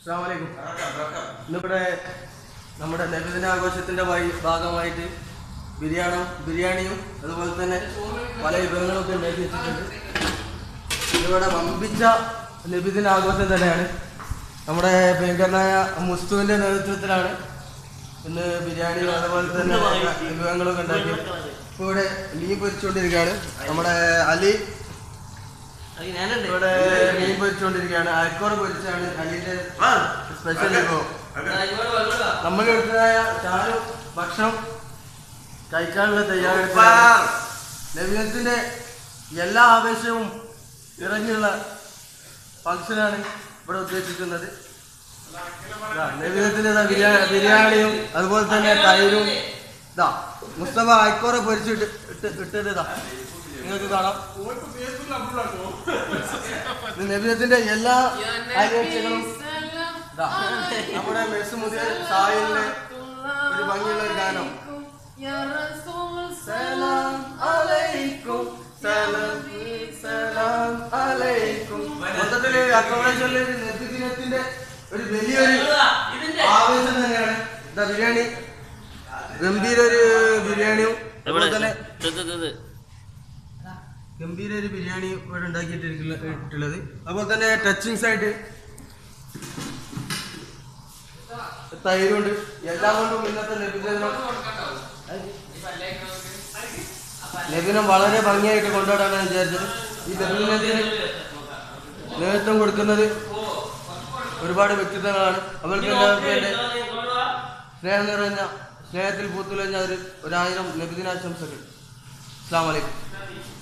അസ്സാമലൈക്കും ഇന്നിവിടെ നമ്മുടെ നബിദിനാഘോഷത്തിന്റെ വഴി ഭാഗമായിട്ട് ബിരിയാണും ബിരിയാണിയും അതുപോലെ തന്നെ പല വിഭവങ്ങളും ഒക്കെ ഉണ്ടാക്കി വെച്ചിട്ടുണ്ട് ഇതിവിടെ വമ്പിച്ച നബിദിനാഘോഷം തന്നെയാണ് നമ്മുടെ ഭയങ്കരനായ മുസ്തുവിന്റെ നേതൃത്വത്തിലാണ് ഇന്ന് ബിരിയാണിയും അതുപോലെ തന്നെ വിഭവങ്ങളൊക്കെ ഉണ്ടാക്കി ഇപ്പോൾ ഇവിടെ മീൻ പൊരിച്ചുകൊണ്ടിരിക്കുകയാണ് നമ്മുടെ അലി ഇവിടെ മീൻ പൊരിച്ചുകൊണ്ടിരിക്കുകയാണ് അയക്കോട് പൊരിച്ചാണ് അലിന്റെ സ്പെഷ്യൽ വിഭവം നമ്മളുടേതായ ചാരു ഭക്ഷണം കഴിക്കാനുള്ള തയ്യാറെടുപ്പ് നവീനത്തിന്റെ എല്ലാ ആവേശവും ഇറങ്ങിയുള്ള ഫംഗ്ഷനാണ് ഇവിടെ ഉദ്ദേശിക്കുന്നത് ഇതാ, നവീനത്തിന്റെ ഇതാ ബിരിയാ- ബിരിയാണിയും അതുപോലെ തന്നെ തൈരും ഇതാ മുസ്തഫ അയക്കോറ പൊരിച്ചിട്ട് ഇട്ട് ഇട്ടത് ഇതാ നിങ്ങൾക്ക് കാണാം ഇത് നബിയത്തിന്റെ എല്ലാ ആഘോഷങ്ങളും ഇതാ, നമ്മുടെ മെസ് മുതൽ സായിലിന്റെ ഒരു ഭംഗിയുള്ള ഒരു ഗാനം സലാം അലൈക്കും സലാം സലാം അലൈക്കും മൊത്തത്തില് അക്കോമഡേഷനിൽ ഒരു നബിദിനത്തിന്റെ ഒരു വലിയൊരു ആവേശം തന്നെയാണ് ഇതാ ബിരിയാണി ഗംഭീര ഒരു ബിരിയാണിയും അതുപോലെ തന്നെ ഗംഭീര ഒരു ബിരിയാണി ഇവിടെ ഉണ്ടാക്കിയിട്ടുള്ളത് അതുപോലെ തന്നെ ടച്ചിങ്സ് ആയിട്ട് തൈരുണ്ട് എല്ലാം കൊണ്ടും ഇന്നത്തെ ലഭിച്ചതിനും ലഭിനം വളരെ ഭംഗിയായിട്ട് കൊണ്ടാടാനാണ് വിചാരിച്ചത് ഈ ലഭിനത്തിന് നേതൃത്വം കൊടുക്കുന്നത് ഒരുപാട് വ്യക്തിത്വങ്ങളാണ് അവർക്ക് എല്ലാവർക്കും എൻ്റെ സ്നേഹം നിറഞ്ഞ സ്നേഹത്തിൽ പൂത്തുലഞ്ഞ ഒരു ഒരായിരം ലഭിദിനാശംസകൾ അസ്സാം വലൈക്കും